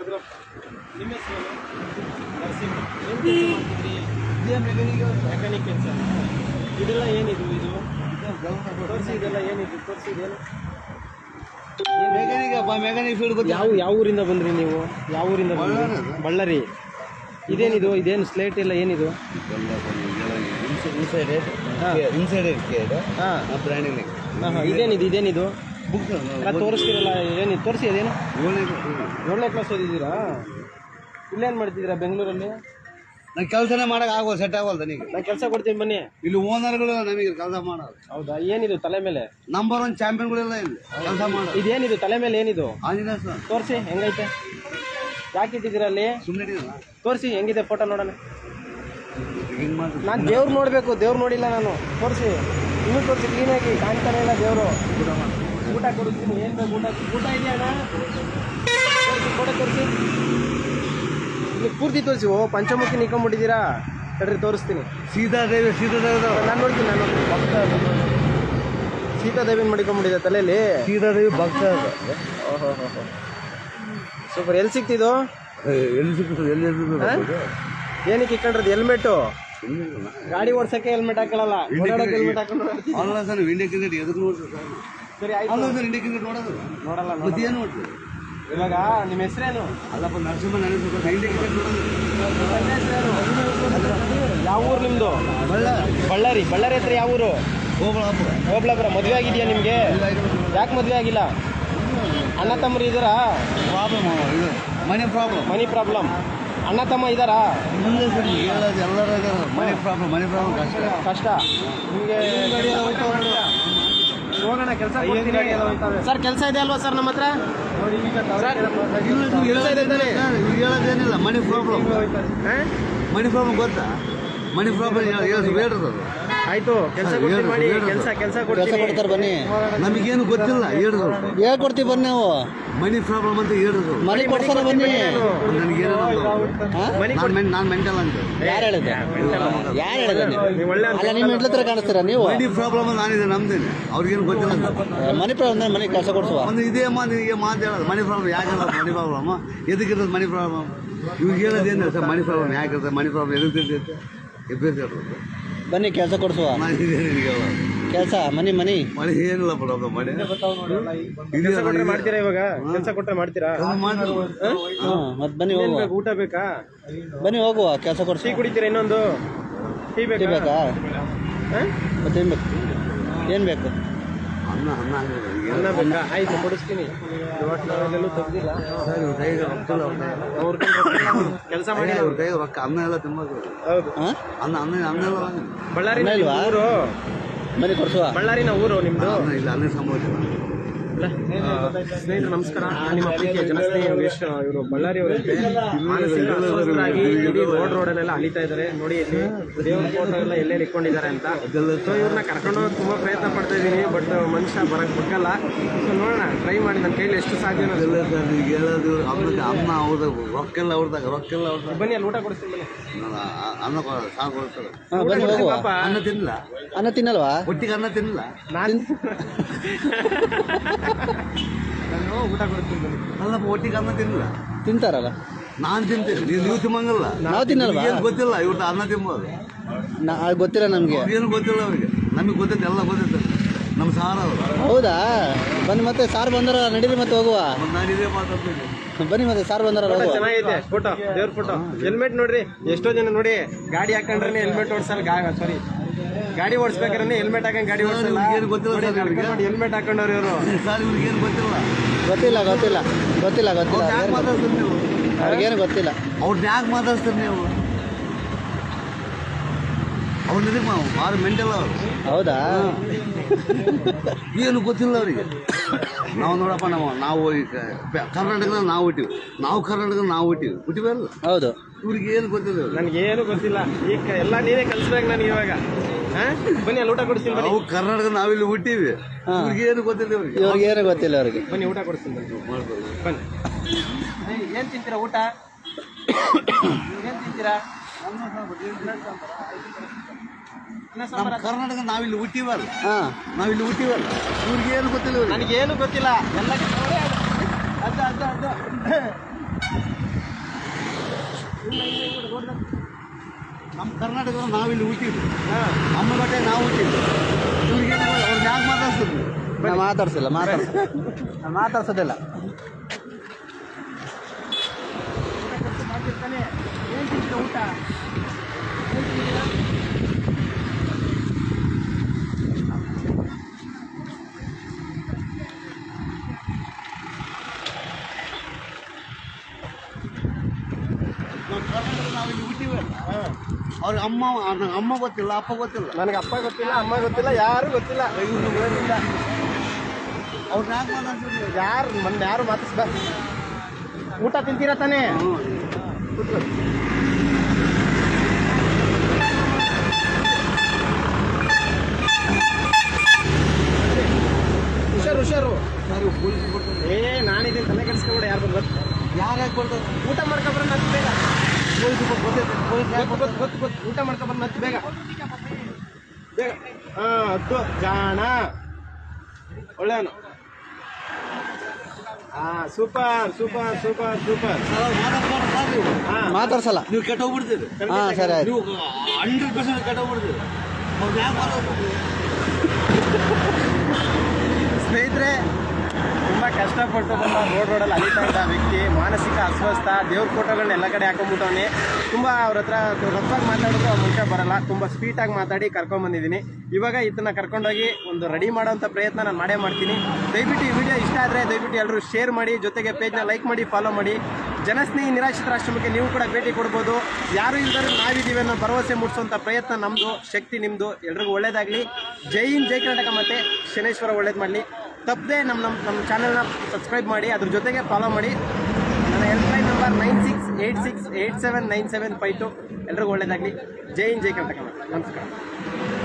ಅದ್ರ ನಿಮ್ಮ ಹೆಸರೇನು ನರಸಿಂಹ ಏನು ಕೆಲಸ ಮಾಡ್ತಿದ್ರಿ ಮೆಕ್ಯಾನಿಕ್ ಕೆಲಸ ಇದೆಲ್ಲ ಏನಿದು ಇದು ತೋರಿಸಿ ಇದೆಲ್ಲ ಏನಿದು ತೋರಿಸಿ ಇದೇನು ಮೆಕ್ಯಾನಿಕ್ ಮೆಕ್ಯಾನಿಕ್ ಫೀಲ್ಡ್ ಗೊತ್ತಾ ಯಾವ ಯಾವ ಊರಿಂದ ಬಂದ್ರಿ ನೀವು ಯಾವ ಊರಿಂದ ಬಂದ್ರಿ ಬಳ್ಳಾರಿ ಇದೇನಿದು ಇದೇನು ಸ್ಲೇಟ್ ಎಲ್ಲ ಏನಿದು ಇನ್ಸೈಡ್ ಹಾ. ಇನ್ಸೈಡ್ ಕೇಡ್ ಹಾಂ ಬ್ರ್ಯಾಂಡಿಂಗ್ ಹಾಂ ಹಾಂ ಇದೇನಿದು ಇದೇನಿದು ಬುಕ್ ಎಲ್ಲ ತೋರಿಸ್ತೀರಲ್ಲ ಏನಿದು ತೋರಿಸಿ ಅದೇನು ಏಳನೇ ಕ್ಲಾಸ್ ಓದಿದ್ದೀರಾ ಇಲ್ಲೇನು ಮಾಡ್ತಿದ್ದೀರಾ ಬೆಂಗಳೂರಲ್ಲಿ ನಾನು ಕೆಲಸನೇ ಮಾಡಕ್ ಆಗೋ ಸೆಟ್ ಆಗೋಲ್ಲ ನನಗೆ ನಾನು ಕೆಲಸ ಕೊಡ್ತೀನಿ ಬನ್ನಿ ಇಲ್ಲಿ ಓನರ್ಗಳು ನಮಗೆ ಕೆಲಸ ಮಾಡೋದು ಹೌದಾ ಏನಿದು ತಲೆ ಮೇಲೆ ನಂಬರ್ ಒನ್ ಚಾಂಪಿಯನ್ಗಳೆಲ್ಲ ಇಲ್ಲಿ ಕೆಲಸ ಮಾಡೋದು ಇದೇನಿದು ತಲೆ ಮೇಲೆ ಏನಿದು ಆಂಜನೇಯ ಸ್ವಾಮಿ ತೋರಿಸಿ ಹೆಂಗೈತೆ ಯಾಕೆ ಇಟ್ಟಿದ್ದೀರಾ ಅಲ್ಲಿ ಸುಮ್ಮನೆ ತೋರಿಸಿ ಹೆಂಗಿದೆ ಫೋಟೋ ನೋಡೋಣ ಹಿಂಗೆ ಮಾಡಿ ನಾನು ದೇವ್ರು ನೋಡಬೇಕು ದೇವ್ರು ನೋಡಿಲ್ಲ ನಾನು ತೋರಿಸಿ ಇನ್ನೂ ತೋರಿಸಿ ಕ್ಲೀನಾಗಿ ಕಾಣ್ತಾನೆ ಇಲ್ಲ ದೇವರು ಊಟ ಕೊಡಿಸ್ತೀನಿ ಏನು ಬೇಕು ಊಟ ಊಟ ಇದೆಯಾ ಅಣ್ಣ ತೋರಿಸಿ ಫೋಟೋ ತೋರಿಸಿ ಇಲ್ಲಿ ಪೂರ್ತಿ ತೋರಿಸಿ ಓ ಪಂಚಮುಖಿ ನಿಂತ್ಕೊಂಡ್ಬಿಟ್ಟಿದ್ದೀರಾ ತಡ್ರಿ ತೋರಿಸ್ತೀನಿ ಸೀತಾದೇವಿ ಸೀತಾದೇವಿ ನಾನು ನೋಡ್ತೀನಿ ನಾನು ನೋಡ್ತೀನಿ ಸೀತಾದೇವಿನ ಮಡಿಕೊಂಡ್ಬಿಟ್ಟಿದೆ ತಲೆಯಲ್ಲಿ ಸೀತಾದೇವಿ ಭಕ್ತ ಓಹೋ ಸೂಪರ್ ಎಲ್ಲಿ ಸಿಕ್ತಿದು ಎಲ್ಲಿ ಸಿಗ್ತದೆ ಎಲ್ಲಿ ಇರ್ತದೆ ಏನಕ್ಕೆ ಇಕ್ಕೊಂಡ್ರದ್ದು ಹೆಲ್ಮೆಟ್ಟು ಗಾಡಿ ಓಡ್ಸಕ್ಕೆ ಹೆಲ್ಮೆಟ್ ಹಾಕೊಳ್ಳಲ್ಲ ಓಡಾಡಕ್ಕೆ ಹೆಲ್ಮೆಟ್ ಹಾಕೊಂಡು ಓಡಾಡ್ತೀವಿ. ಅಲ್ಲ ಸರ್ ಇಂಡಿಯಾ ಕ್ರಿಕೆಟ್ ಎದಕ್ಕೆ ನೋಡ್ರಿ ಸರಿ ಆಯ್ತು ಅಲ್ಲ ಸರ್ ಇಂಡಿಯಾ ಕ್ರಿಕೆಟ್ ನೋಡೋದು ನೋಡಲ್ಲ ನೋಡಲ್ಲ. ಮತ್ತೆ ಏನು ನೋಡ್ರಿ ಇವಾಗ ನಿಮ್ಮ ಹೆಸರೇನು ಅಲ್ಲಪ್ಪ ನರಸಿಂಹ ನೆನೆಸ್ಬೇಕು ಇಂಡಿಯಾ ಕ್ರಿಕೆಟ್ ನೋಡೋದು ಯಾವ ಊರು ನಿಮ್ದು ಬಳ್ಳಾರಿ ಬಳ್ಳಾರಿ ಹತ್ರ ಯಾವ ಊರು ಹೋಗ್ಬಿಡಪ್ಪ ಹೋಗ್ಲಬ್ರ ಮದುವೆ ಆಗಿದೆಯಾ ನಿಮಗೆ ಯಾಕೆ ಮದುವೆ ಆಗಿಲ್ಲ ಅಣ್ಣ ತಮ್ಮರು ಇದ್ದಾರಾ ಪ್ರಾಬ್ಲಮ್ ಇದು ಮನಿ ಪ್ರಾಬ್ಲಮ್ ಮನಿ ಪ್ರಾಬ್ಲಮ್ ಅಣ್ಣ ತಮ್ಮ ಇದ್ದಾರಾ ಮುಂದೆ ಸರ್ ಹೇಳೋದು ಎಲ್ಲರೂ ಇದಾರೆ ಮನಿ ಪ್ರಾಬ್ಲಮ್ ಮನಿ ಪ್ರಾಬ್ಲಮ್ ಕಷ್ಟ ಕಷ್ಟ ನಿಮಗೆ ಹೋಗೋಣ ಕೆಲಸ ಸರ್ ಕೆಲಸ ಇದೆ ಅಲ್ವಾ ಸರ್ ನಮ್ಮ ಹತ್ರ ಸರ್ ಇಲ್ಲ ನೀವು ಕೆಲಸ ಇದೆ ತಾನೇ ನೀವು ಹೇಳೋದೇನಿಲ್ಲ ಮನಿ ಪ್ರಾಬ್ಲಮ್ ಹಾಂ? ಮನಿ ಪ್ರಾಬ್ಲಮ್ ಗೊತ್ತಾ ಮನಿ ಪ್ರಾಬ್ಲಮ್ ಹೇಳಿ ಬೇಡ್ರದು ಅದು ಆಯ್ತು ಕೆಲಸ ಸರ್, ಕೊಡ್ತೀನಿ ಹೇಳ್ರಿ, ಮಾಡಿ ಹೇಳ್ರಿ. ಕೆಲಸ ಕೆಲಸ ಕೊಡ್ತೀನಿ ಕೊಡ್ತಾರೆ ಬನ್ನಿ ನಮಗೇನು ಗೊತ್ತಿಲ್ಲ ಹೇಳಿದ್ರು ಹೇಳ್ಕೊಡ್ತೀವಿ ಬನ್ನಿ ನಾವು ಮನಿ ಪ್ರಾಬ್ಲಮ್ ಅಂತ ಹೇಳಿದ್ರು ಮನೆ ಕೊಡ್ಸೋಣ ಬನ್ನಿ ನನಗೇನು ಹಾ? ಮನೆ ನಾನು ನಾನು ಮೆಂಟಲ್ ಅಂತ ಯಾರು ಹೇಳಿದ್ದೆ ಯಾರು ಹೇಳಿದೆ ನೀವು ನೀವು ಒಳ್ಳೆ ಅಲ್ಲ ನಿಮ್ಮ ಹೆಂಡ್ಲ ಹತ್ರ ಕಾಣಿಸ್ತೀರಾ ನೀವು ಮನಿ ಪ್ರಾಬ್ಲಮ್ ನಾನಿದೆ ನಮ್ದೇನೆ ಅವ್ರಿಗೇನು ಗೊತ್ತಿಲ್ಲ ಅಂತ. ಮನೆ ಪ್ರಾಬ್ಲಮ್ ಮನೆ ಕೆಲಸ ಕೊಡ್ಸುವ ಒಂದು ಇದೇ ಮಾತು ಈಗ ಮಾತು ಹೇಳೋದು ಮನಿ ಪ್ರಾಬ್ಲಮ್ ಯಾಕೆ ಹೇಳೋದು ಮನಿ ಪ್ರಾಬ್ಲಮ್ ಎದಕ್ಕಿರ್ತದೆ ಮನಿ ಪ್ರಾಬ್ಲಮ್ ಇವ್ರಿಗೆ ಹೇಳೋದೇನು ಸರ್ ಮನಿ ಪ್ರಾಬ್ಲಮ್ ಯಾಕೆ ಇರ್ತದೆ ಮನಿ ಪ್ರಾಬ್ಲಮ್ ಎದಕ್ಕೆ ಇರ್ತೈತೆ ಎಬ್ಬೆಸ್ ಹೇಳೋದು ಬನ್ನಿ ಕೆಲಸ ಕೊಡ್ಸುವ ನಾನು ಇದೇನು ನಿನಗೆ ಹೇಳೋದು ಕೆಲಸ ಮನಿ ಮನಿ ಮನೆ ಏನಿಲ್ಲ ಪ್ರಾಬ್ಲಮ್ ಮನೆ ಕೆಲಸ ಕೊಟ್ರೆ ಮಾಡ್ತೀರಾ ಇವಾಗ ಕೆಲಸ ಕೊಟ್ರೆ ಮಾಡ್ತೀರಾ ಮಾಡ್ತಾರೆ ಹ್ಮ್ ಮತ್ತೆ ಬನ್ನಿ ಏನ್ ಹೋಗುವ ಬೇಕು ಊಟ ಬೇಕಾ ಬನ್ನಿ ಹೋಗುವ ಕೆಲಸ ಟೀ ಕೊಡ್ಸಿ ಕುಡಿತೀರಾ ಇನ್ನೊಂದು ಟೀ ಟೀ ಬೇಕಾ ಬೇಕಾ ಹಾ? ಮತ್ತೇನು ಬೇಕು ಏನು ಬೇಕು ಅನ್ನ ಅನ್ನ ಅಂದ್ರೆ ಈಗ ಅನ್ನ ಬೇಕಾ ಆಯ್ತು ಕೊಡಿಸ್ತೀನಿ ಹೋಟ್ಲಲ್ಲೆಲ್ಲೂ ತೆಗ್ದಿಲ್ಲ ಸರ್ ಇವ್ರ ಕೈಗೆ ರೊಕ್ಕ ಇಲ್ಲ ಅವ್ರ ಕೈಗೆ. ಅವ್ರ ಕೆಲಸ ಮಾಡಿ ಇವ್ರ ಕೈಗೆ ರೊಕ್ಕ ಅನ್ನ ಎಲ್ಲ ತಿನ್ಬೇಕು ಹೌದು ಹಾಂ ಅನ್ನ ಅನ್ನ ಅನ್ನ ಎಲ್ಲ ಬಳ್ಳಾರಿ ಅನ್ನ ಇಲ್ವಾ? ಊರು ಬನ್ನಿ ಕೊಡ್ಸುವ ಬಳ್ಳಾರಿನ ಊರು ನಿಮ್ದು ಅನ್ನ ಇಲ್ಲ ಅನ್ನ ಸಂಭವಿಸಿಲ್ಲ ಸ್ನೇಹಿತರು ನಮಸ್ಕಾರ ನಾನು ನಿಮ್ಮ ಪ್ರೀತಿಯ ಜನಸ್ನೇಹಿ ಯೋಗೇಶ್ ಇವರು ಬಳ್ಳಾರಿ ಅವರಂತೆ ಮಾನಸಿಕ ಅಸ್ವಸ್ಥರಾಗಿ ಇಡೀ ರೋಡ್ ರೋಡಲ್ಲೆಲ್ಲ ಅಲಿತಾ ಇದ್ದಾರೆ ನೋಡಿ ಇಲ್ಲಿ ದೇವ್ರ ಫೋಟೋ ಎಲ್ಲ ಎಲ್ಲೆಲ್ಲಿ ಇಟ್ಕೊಂಡಿದ್ದಾರೆ ಅಂತ ಸೊ ಇವ್ರನ್ನ ಕರ್ಕೊಂಡು ಹೋಗಿ ತುಂಬಾ ಪ್ರಯತ್ನ ಪಡ್ತಾ ಇದ್ದೀನಿ ಬಟ್ ಮನುಷ್ಯ ಬರಕ್ ಬಿಟ್ಟಲ್ಲ ಸೊ ನೋಡೋಣ ಟ್ರೈ ಮಾಡಿ ನನ್ನ ಕೈಲಿ ಎಷ್ಟು ಸಾಧ್ಯನೋ ಅಷ್ಟು. ಇಲ್ಲ ಸರ್ ಈಗ ಹೇಳೋದು ಅನ್ನಕ್ಕೆ ಅನ್ನ ಅವ್ರದಾಗ ರೊಕ್ಕೆಲ್ಲ ಅವ್ರದಾಗ ರೊಕ್ಕೆಲ್ಲ ಅವ್ರದಾಗ ಬನ್ನಿ ಅಲ್ಲಿ ಊಟ ಕೊಡಿಸ್ತೀನಿ ಬನ್ನಿ ಅನ್ನ ಕೊ- ಸಾಕು ಕೊಡ್ತಾರೆ ಹಾಂ ಬನ್ನಿ ಹೋಗುವ ಪಾಪ ಅನ್ನ ತಿನ್ನಲ್ಲ ಅನ್ನ ತಿನ್ನಲ್ವಾ ಒಟ್ಟಿಗೆ ಅನ್ನ ತಿನ್ನಲ್ಲ ನಾನು ನಾನು ಊಟ ಕೊಡ್ತೀನಿ ಬನ್ನಿ ಅಲ್ಲಪ್ಪ ಒಟ್ಟಿಗೆ ಅನ್ನ ತಿನ್ನಲ್ಲ ತಿಂತಾರಲ್ಲ ನಾನು ತಿಂತೀನಿ ನೀವು ನೀವು ತಿಮ್ಮಂಗಲ್ಲ ನಾವು ತಿನ್ನಲ್ವಾ ಏನು ಗೊತ್ತಿಲ್ಲ ಇವ್ರದ್ದು ಅನ್ನ ತಿಂಬೋದು ನಾ ಅದು ಗೊತ್ತಿಲ್ಲ ನಮಗೆ ಏನು ಗೊತ್ತಿಲ್ಲ ಅವ್ರಿಗೆ ನಮಗೆ ಗೊತ್ತೈತೆ ಎಲ್ಲ ಗೊತ್ತೈತೆ ನಮ್ಮ ಸಾರ ಅವರು ಹೌದಾ ಬನ್ನಿ ಮತ್ತೆ ಸಾರು ಬಂದಾರ ನಡೀರಿ ಮತ್ತೆ ಹೋಗುವ ಮತ್ತು ನಾನು ಇದೇ ಮಾತಾಡ್ತೀನಿ ಬನ್ನಿ ಮತ್ತೆ ಸಾರು ಬಂದಾರ ಫೋಟೋ ಹೋಗುವ ಚೆನ್ನಾಗೈತೆ ಫೋಟೋ ದೇವ್ರ ಫೋಟೋ ಹೆಲ್ಮೆಟ್ ನೋಡ್ರಿ ಎಷ್ಟೋ ಜನ ನೋಡಿ ಗಾಡಿ ಹಾಕೊಂಡ್ರೆ ಹೆಲ್ಮೆಟ್ ಓಡಿಸಲ್ಲ ಗಾ ಸಾರಿ ಗಾಡಿ ಓಡಿಸ್ಬೇಕಾದ್ರೆ ಹೆಲ್ಮೆಟ್ ಹಾಕೊಂಡ್ ಗಾಡಿ ಓಡಿಸಲ್ಲ ಏನು ಗೊತ್ತಿಲ್ಲ ಸರ್ ಇವ್ರಿಗೆ ನೋಡಿ ಹೆಲ್ಮೆಟ್ ಹಾಕೊಂಡವ್ರು ಇವರು ಸರ್ ಇವ್ರಿಗೆ ಏನು ಗೊತ್ತಿಲ್ಲ ಗೊತ್ತಿಲ್ಲ ಗೊತ್ತಿಲ್ಲ ಗೊತ್ತಿಲ್ಲ ಗೊತ್ತಿಲ್ಲ ಯಾಕೆ ಅವ್ರಿಗೇನು ಮಾತಾಡ್ತೀರಿ ನೀವು ಅವ್ರಿಗೇನು ಗೊತ್ತಿಲ್ಲ ಅವ್ರನ್ನ ಯಾಕೆ ಮಾತಾಡ್ತೀರಿ ನೀವು ಅವ್ರು ನಿಮಗೆ ಭಾಳ ಮೆಂಟಲ್ ಅವರು ಹೌದಾ ಏನು ಗೊತ್ತಿಲ್ಲ ಅವರಿಗೆ ನಾವು ನೋಡಪ್ಪ ನಾವು ನಾವು ಈಗ ಬೆ- ಕರ್ನಾಟಕದಲ್ಲಿ ನಾವು ಹುಟ್ಟಿವಿ ನಾವು ಕರ್ನಾಟಕದಲ್ಲಿ ನಾವು ಹುಟ್ಟಿವಿ ಹುಟ್ಟಿವಲ್ಲ ಹೌದು ಇವ್ರಿಗೆ ಏನು ಗೊತ್ತಿಲ್ಲ ಇವ್ರಿಗೆ. ನನ್ಗೇನು ಗೊತ್ತಿಲ್ಲ ಈಗ ಎಲ್ಲ ನೀನೇ ಕಲ್ಸ್ಬೇಕು ನನಗೆ ಇವಾಗ ಹಾ? ಬನ್ನಿ ಅಲ್ಲಿ ಊಟ ಕೊಡಿಸ್ತೀನಿ ಬನ್ನಿ ನಾವು ಕರ್ನಾಟಕ ನಾವಿಲ್ಲಿ ಹುಟ್ಟಿವಿ ಹಾ. ಇವ್ರಿಗೆ ಏನು ಗೊತ್ತಿಲ್ಲ ಇವ್ರಿಗೆ ಇವ್ರಿಗೇನು ಗೊತ್ತಿಲ್ಲ ಅವ್ರಿಗೆ ಬನ್ನಿ ಊಟ ಕೊಡಿಸ್ತೀನಿ ಬನ್ನಿ ಮಾಡ್ಕೊಳ್ಳಿ. ಬನ್ನಿ ಏನ್ ತಿಂತೀರಾ ಊಟ ಏನ್ ತಿಂತೀರಾ ಅನ್ನ ನಮ್ಮ ಸಾಂಬಾರ ಕರ್ನಾಟಕ ನಾವಿಲ್ಲಿ ಹುಟ್ಟಿವಲ್ಲ ಹಾಂ ನಾವಿಲ್ಲಿ ಹುಟ್ಟಿವಲ್ಲ ಇವ್ರಿಗೆ ಏನು ಗೊತ್ತಿಲ್ಲ ಇವ್ರಿಗೆ ನನಗೇನು ಗೊತ್ತಿಲ್ಲ ಎಲ್ಲ ನೋಡಿ ಅದು ಅದು ಅದು ನಮ್ಮ ಕರ್ನಾಟಕದ ನಾವಿಲ್ಲಿ ಹುಟ್ಟಿದ್ದು ನಮ್ಮ ಬಟ್ಟೆ ನಾವು ಹುಟ್ಟಿದ್ದು ಇವ್ರಿಗೆ ಅವ್ರು ಯಾಕೆ ಮಾತಾಡ್ತಿದ್ರು ನಾ ಮಾತಾಡ್ಸಿಲ್ಲ ಮಾತಾಡ್ಸ ನಾ ಮಾತಾಡ್ಸೋದಿಲ್ಲ ನಮ್ಮ ಕರ್ನಾಟಕದ ನಾವಿಲ್ಲಿ ಹುಟ್ಟಿವೆ ಅವ್ರ ಅಮ್ಮ ನಂಗೆ ಅಮ್ಮ ಗೊತ್ತಿಲ್ಲ ಅಪ್ಪ ಗೊತ್ತಿಲ್ಲ ನನಗೆ ಅಪ್ಪ ಗೊತ್ತಿಲ್ಲ ಅಮ್ಮ ಗೊತ್ತಿಲ್ಲ ಯಾರು ಗೊತ್ತಿಲ್ಲ ಇವ್ರು ಊರಿಂದ ಅವ್ರು ಯಾಕೆ ಮಾತಾಡ್ತಿದ್ರು ಯಾರು ಮೊನ್ನೆ ಯಾರು ಮಾತಾಡ್ಸ್ಬ ಊಟ ತಿಂತೀರಾ ತಾನೇ ಹುಷಾರು ಹುಷಾರು ಸರಿ ಪೊಲೀಸ್ ಕೊಡ್ತಾರೆ ಏ ನಾನಿದ್ದೀನಿ ತಲೆ ಕೆಡಿಸ್ಕೊಬೇಡ ಯಾರು ಬಂದು ಯಾರು ಯಾಕೆ ಕೊಡ್ತಾರೆ ಊಟ ಮಾಡ್ಕೊಬರ ನತ್ತು ಬೇಗ ಪೊಲೀಸ್ ಗೊತ್ತೈತೆ ಪೊಲೀಸ್ ಯಾಕೆ ಗೊತ್ತು ಗೊತ್ತು ಗೊತ್ತು ಗೊತ್ತು ಊಟ ಮಾಡ್ಕೊಬರ ನತ್ತು ಬೇಗ ಬೇಗ ಹಾಂ ಹತ್ತು ಜಾಣ ಒಳ್ಳೆಯವನು ಹಾಂ ಸೂಪರ್ ಸೂಪರ್ ಸೂಪರ್ ಸೂಪರ್ ಮಾತಾಡ್ಬಾರ್ದು ಸರ್ ನೀವು ಹಾಂ ಮಾತಾಡ್ಸಲ್ಲ ನೀವು ಕೆಟ್ಟೋಗ್ಬಿಡ್ತೀರಿ ಹಾಂ ಸರಿ ಆಯ್ತು ನೀವು ಹಂಡ್ರೆಡ್ ಪರ್ಸೆಂಟ್ ಕೆಟ್ಟೋಗ್ಬಿಡ್ತೀರಿ ಅವ್ರು ಯಾಕೆ ಮಾತಾಡ್ಬೇಕು ಸ್ನೇಹಿತರೆ ತುಂಬ ಕಷ್ಟಪಟ್ಟು ಬಂದ ರೋಡ್ ರೋಡಲ್ಲಿ ಅಲಿತಾ ಇದ್ದ ವ್ಯಕ್ತಿ ಮಾನಸಿಕ ಅಸ್ವಸ್ಥ ದೇವ್ರ ಫೋಟೋಗಳನ್ನ ಎಲ್ಲ ಕಡೆ ಹಾಕೊಂಡ್ಬಿಟ್ಟವನೆ ತುಂಬ ಅವ್ರ ಹತ್ರ ರಫಾಗಿ ಮಾತಾಡಿದ್ರು ಆ ಮನುಷ್ಯ ಬರಲ್ಲ ತುಂಬ ಸ್ವೀಟಾಗಿ ಮಾತಾಡಿ ಕರ್ಕೊಂಬಂದಿದ್ದೀನಿ ಇವಾಗ ಇದನ್ನ ಕರ್ಕೊಂಡೋಗಿ ಒಂದು ರೆಡಿ ಮಾಡೋಂಥ ಪ್ರಯತ್ನ ನಾನು ಮಾಡೇ ಮಾಡ್ತೀನಿ ದಯವಿಟ್ಟು ಈ ವಿಡಿಯೋ ಇಷ್ಟ ಆದರೆ ದಯವಿಟ್ಟು ಎಲ್ಲರೂ ಶೇರ್ ಮಾಡಿ ಜೊತೆಗೆ ಪೇಜ್ನ ಲೈಕ್ ಮಾಡಿ ಫಾಲೋ ಮಾಡಿ ಜನಸ್ನೇಹಿ ನಿರಾಶ್ರಿತರ ಆಶ್ರಮಕ್ಕೆ ನೀವು ಕೂಡ ಭೇಟಿ ಕೊಡ್ಬೋದು ಯಾರು ಇಲ್ದರೂ ನಾವಿದ್ದೀವಿ ಅನ್ನೋ ಭರವಸೆ ಮೂಡಿಸುವಂಥ ಪ್ರಯತ್ನ ನಮ್ಮದು ಶಕ್ತಿ ನಿಮ್ಮದು ಎಲ್ರಿಗೂ ಒಳ್ಳೇದಾಗಲಿ ಜೈ ಹಿಂದ್ ಜೈ ಕರ್ನಾಟಕ ಮತ್ತೆ ಶನೇಶ್ವರ ಒಳ್ಳೇದು ಮಾಡಲಿ ತಪ್ಪದೆ ನಮ್ಮ ನಮ್ಮ ನಮ್ಮ ಚಾನಲ್ನ ಸಬ್ಸ್ಕ್ರೈಬ್ ಮಾಡಿ ಅದ್ರ ಜೊತೆಗೆ ಫಾಲೋ ಮಾಡಿ ನನ್ನ helpline number nine six eight six eight seven nine seven five two ಎಲ್ರಿಗೂ ಒಳ್ಳೇದಾಗಲಿ ಜೈ ಹಿಂದ್ ಜೈ ಕರ್ನಾಟಕ ಮತ್ತೆ ನಮಸ್ಕಾರ